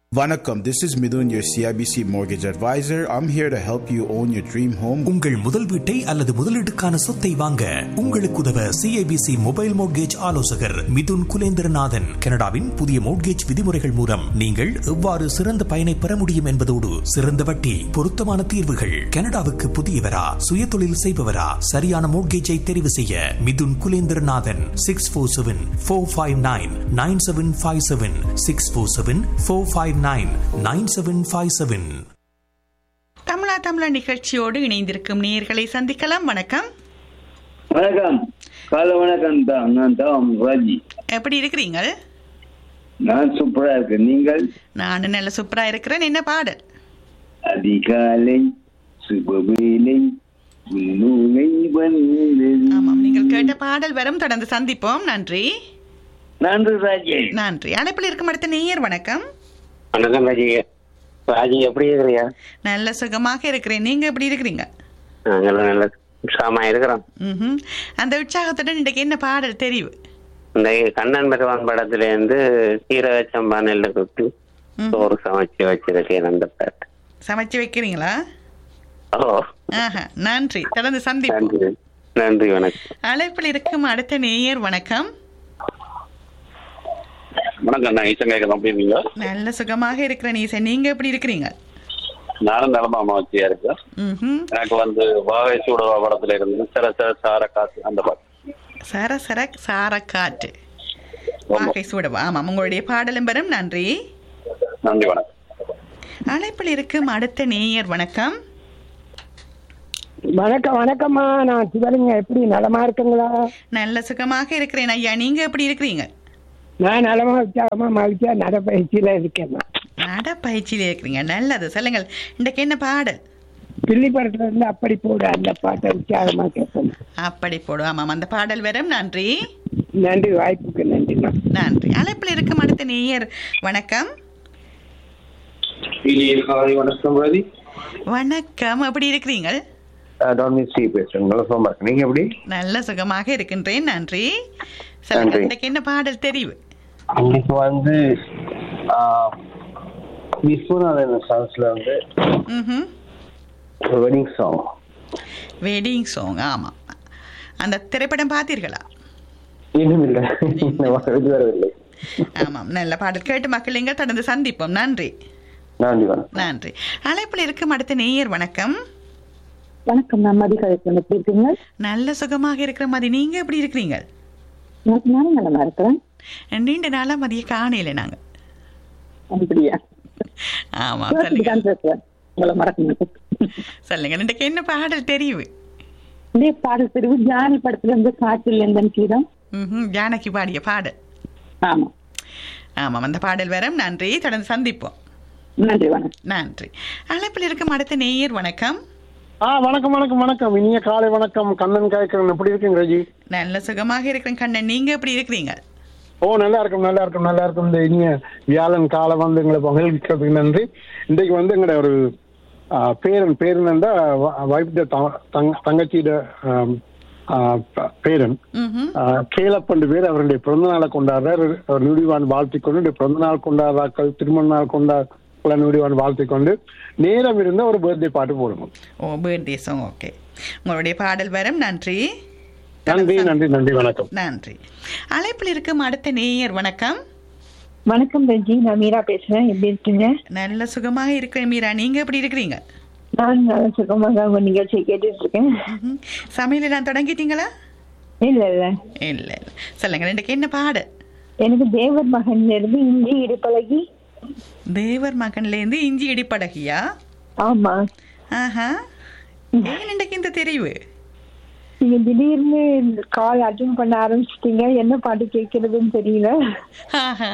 Vanakkam, this is Midun, your CIBC mortgage advisor. I'm here to help you own your dream home. உங்கள் முதல் வீட்டை அல்லது முதலீட்டுக்கான சொத்தை வாங்க உங்களுக்கு உதவ சிஐபிசி மொபைல் மோட்கேஜ் ஆலோசகர் மிதுன் குலேந்திரநாதன் கனடாவின் புதிய மோட்கேஜ் விதிமுறைகள் மூலம் நீங்கள் எவ்வாறு சிறந்த பயனை பெற முடியும் என்பதோடு சிறந்த வட்டி பொருத்தமான தீர்வுகள் கனடாவுக்கு புதியவரா சுய தொழில் செய்பவரா சரியான மோட்கேஜை தெரிவு செய்ய Mithun Kulendranathan six four seven four five nine nine seven five seven six four seven four five nine nine seven five seven தமிழா தமிழா நிகழ்ச்சியோடு இணைந்திருக்கும் நேயர்களை சந்திக்கலாம் வணக்கம் வணக்கம் காலை வணக்கம் தான் நான் தான் ராஜி எப்படி இருக்கிறீங்க நான் சூப்பரா இருக்கேன் நீங்கள் நான் நல்ல சூப்பரா இருக்கிறேன் என்ன பாடல் அதிகாலை சுபவேலை உன்னூலை வந்தது ஆமாம் நீங்கள் கேட்ட பாடல் வரும் தொடர்ந்து சந்திப்போம் நன்றி நன்றி ராஜி நன்றி அழைப்பில் இருக்கும் அடுத்த நேயர் வணக்கம் வணக்கம் ராஜி ராஜி எப்படி இருக்கிறியா நல்ல சுகமாக இருக்கிறேன் நீங்க எப்படி இருக்கிறீங்க நாங்களும் நல்ல உற்சாகமா இருக்கிறோம் ம்ஹும். அந்த உற்சாகத்துடன் இன்றைக்கு என்ன பாடல் தெரிவு இந்த கண்ணன் பெருவான் படத்துல இருந்து சீரக சம்பா நெல்லை கொட்டு சோறு சமைச்சு வச்சிருக்கேன் அந்த பாட்டு சமைச்சு வைக்கிறீங்களா ஓ ஆஹா நன்றி தொடர்ந்து சந்திப்போம் நன்றி நன்றி வணக்கம் அழைப்பில் இருக்கும் அடுத்த நேயர் வணக்கம் வணக்கம் நான் ஈசன் கேட்கறேன் எப்படி இருக்கீங்க நல்ல சுகமாக இருக்கிறேன் ஈசன் நீங்க எப்படி இருக்கிறீங்க நானும் நலமா அம்மாச்சியா இருக்கேன் ம்ஹும். எனக்கு வந்து வாகை சூடவா படத்துல இருந்து சிற சிற சார காசு அந்த பாட்டு சர சர சாரக்காற்று வாகை சூடவா ஆமாம் உங்களுடைய பாடலும் பெறும் நன்றி நன்றி வணக்கம் அழைப்பில் இருக்கும் அடுத்த நேயர் வணக்கம் வணக்கம் வணக்கம்மா நான் சிவலிங்க எப்படி நலமா இருக்குங்களா நல்ல சுகமாக இருக்கிறேன் ஐயா நீங்க எப்படி இருக்கிறீங்க நான் நலமா உற்சாகமா மகிழ்ச்சியா நடைப்பயிற்சியில இருக்கேம்மா நட பயிற்சியில இருக்கிறீங்க நல்லது சொல்லுங்கள் இன்றைக்கு என்ன பாடல் பிள்ளைப்படத்துல இருந்து அப்படி போடு அந்த பாட்டை உற்சாகமா கேட்பேன் அப்படி போடு ஆமாம் அந்த பாடல் வரும் நன்றி நன்றி வாய்ப்புக்கு நன்றிம்மா நன்றி அழைப்பில் இருக்கும் அடுத்த நேயர் வணக்கம் வணக்கம் ராஜி வணக்கம் எப்படி இருக்கிறீங்க டாமின் ஸ்ரீ பேசுறேன் நல்ல சோமா இருக்கு நீங்க எப்படி நல்ல சுகமாக இருக்கின்றேன் நன்றி சொல்லுங்கள் நன்றி. இன்றைக்கு என்ன பாடல் தெரிவு இன்னைக்கு வந்து ஆஹ், விஸ்வநாதன் சாங்ஸ்ல வந்து ம்ஹும். வெட்டிங் சாங் வெட்டிங் சாங் ஆமாம் அந்த திரைப்படம் பார்த்தீர்களா இன்னும் இல்ல இந்த வாரம் இது வரவில்லை ஆமாம் நல்ல பாடல் கேட்டு மக்கள் எங்க தொடர்ந்து சந்திப்போம் நன்றி நன்றி வணக்கம் நன்றி அழைப்பில் இருக்கும் அடுத்த நேயர் வணக்கம் வணக்கம் நான் மதி கலைப்பன் எப்படி இருக்கீங்க நல்ல சுகமாக இருக்கிற மாதிரி நீங்க எப்படி இருக்கிறீங்க நான் நானும் நலமா இருக்கிறேன் நீண்ட நாளா மதிய காணையில நாங்க அப்படியா ஆமா தான் சொல்லுங்க பேசுவேன் உங்களை மறக்க மாட்டேன் சொல்லுங்க இன்றைக்கு என்ன பாடல் தெரிவு இதே பாடல் பிரிவு ஜானி படத்துல இருந்து காற்றில் எந்தன் கீதம் ம்ஹும், ஜானகி பாடிய பாடல் ஆமா ஆமாம் அந்த பாடல் வரும் நன்றி தொடர்ந்து சந்திப்போம் நன்றி வணக்கம் நன்றி அழைப்பில் இருக்கும் அடுத்த நேயர் வணக்கம் ஆ வணக்கம் வணக்கம் வணக்கம் இனிய காலை வணக்கம் கண்ணன் காய்க்கிறேன் எப்படி இருக்கீங்க ரஜி நல்ல சுகமாக இருக்கிறேன் கண்ணன் நீங்க எப்படி இருக்கிறீங்க ஓ நல்லா இருக்கும் நல்லா இருக்கும் நல்லா இருக்கும் இந்த இனிய வியாழன் காலை வந்து எங்களை மகிழ்விக்கிறதுக்கு நன்றி இன்றைக்கு வந்து எங்களோட ஒரு ஆ, பேரன் பேரன் என்றா வைஃப்ட தங்கச்சியோட ஆம், ஆ, ப- பேரன் ம்ஹும். ஆ, கேலப்பண்டு பேர் அவருடைய பிறந்த நாளை கொண்டாடுறார் அவர் நுடிவான் வாழ்த்தி கொண்டு பிறந்த நாள் கொண்டாடுறாக்கள் திருமண நாள் கொண்டாட நுடிவான் வாழ்த்தி கொண்டு நேரம் இருந்த ஒரு பர்த்டே பாட்டு போடுவோம் ஓ பர்த்டே சாங் ஓகே உங்களுடைய பாடல் வரும் நன்றி நன்றி நன்றி நன்றி வணக்கம் நன்றி அழைப்பில் இருக்கும் அடுத்த நேயர் வணக்கம் வணக்கம் ரஞ்சி நான் மீரா பேசுறேன் எப்படி இருக்கீங்க நல்ல சுகமாக இருக்கிறேன் மீரா நீங்க எப்படி இருக்கிறீங்க நான் நல்ல சுகமாக உங்க நிகழ்ச்சியை கேட்டுட்டு இருக்கேன் ம்ஹும். சமையல் எல்லாம் தொடங்கிட்டீங்களா இல்ல இல்ல இல்ல இல்ல சொல்லுங்க ரெண்டுக்கு என்ன பாடல் எனக்கு தேவர் மகன்ல இருந்து இஞ்சி இடுப்பழகி தேவர் மகன்ல இருந்து இஞ்சி இடிப்படகியா ஆமா ஆஹா ஏன் இன்றைக்கு இந்த தெரிவு நீங்க திடீர்னு கால் அட்டன் பண்ண ஆரம்பிச்சிட்டீங்க என்ன பாட்டு கேட்கறதுன்னு தெரியல ஆஹா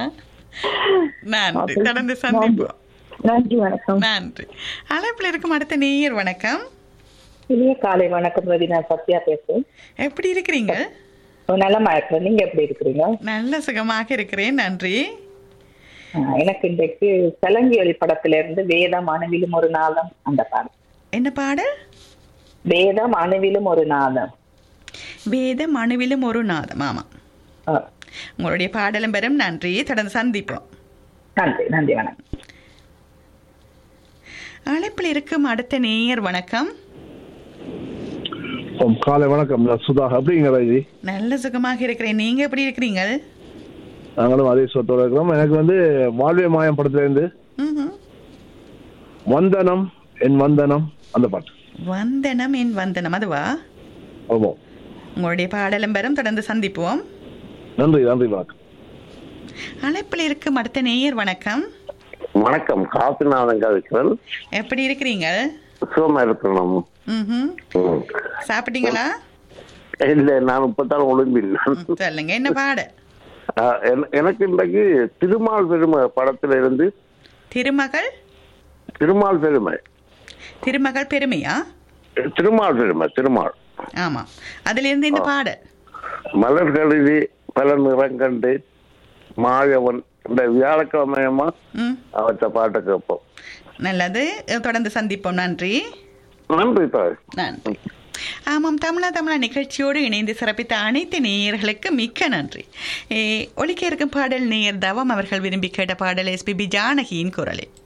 நன்றி அப்படி- தொடர்ந்து சந்திப்போம் நன்றி வணக்கம் நன்றி அழைப்பில் இருக்கும் அடுத்த நேயர் வணக்கம் இனிய காலை வணக்கம் ரவி நான் சத்யா பேசுறேன் எப்படி இருக்கிறீங்க நலமா இருக்கிறேன் நீங்க எப்படி இருக்கிறீங்க நல்ல சுகமாக இருக்கிறேன் நன்றி ஆஹ் எனக்கு இன்றைக்கு சலங்கியொலி படத்துல இருந்து வேதம் அணுவிலும் ஒரு நாதம் அந்த பாடம் என்ன பாடல் வேதம் அணுவிலும் ஒரு நாதம் வேதம் அணுவிலும் ஒரு நாதம் ஆமா ஆஹ் உங்களுடைய பாடலும் பெறும் நன்றி தொடர்ந்து சந்திப்போம் நன்றி நன்றி வணக்கம் அழைப்பில் இருக்கும் அடுத்த நேயர் வணக்கம் ஓம் காலை வணக்கம் நான் சுதா அப்படிங்கிற ராஜி நல்ல சுகமாக இருக்கிறேன் நீங்க எப்படி இருக்கிறீங்க நாங்களும் அதே சொத்தோட இருக்கிறோம் எனக்கு வந்து வாழ்வே மாயம் படத்துல இருந்து ம்ஹும். வந்தனம் என் வந்தனம் அந்த பாட்டு வந்தனம் என் வந்தனம் அதுவா ஆமாம் உங்களுடைய பாடலும் பெறும் தொடர்ந்து சந்திப்போம் நன்றி நன்றி வணக்கம் அழைப்பில் இருக்கும் அடுத்த நேயர் வணக்கம் வணக்கம் காசிநாதன் கவிக்கிறன் எப்படி இருக்கிறீங்க சுகமா இருக்கணும் ம்ஹும். ம். சாப்பிட்டீங்களா இல்ல நான் இப்பதான் ஒழும்பில்லை சொல்லுங்க என்ன பாட ஆஹ் என- எனக்கு இன்றைக்கு திருமால் பெருமை படத்துல இருந்து திருமகள் திருமால் பெருமை திருமகள் பெருமையா திருமால் பெருமை திருமால் ஆமா அதுல இருந்து இந்த பாடல் மலர்களிலே பல நிறங்கண்டு மாயவன் இந்த வியாழக்கிழமையமா ம் அவற்ற பாட்டை கேட்போம் நல்லது தொடர்ந்து சந்திப்போம் நன்றி நன்றி தாய் நன்றி ஆமாம் தமிழா தமிழா நிகழ்ச்சியோடு இணைந்து சிறப்பித்த அனைத்து நேயர்களுக்கு மிக்க நன்றி ஏ, ஒலிக்க இருக்கும் பாடல் நேயர் தவம் அவர்கள் விரும்பி கேட்ட பாடல் எஸ்பிபி ஜானகியின் குரலில்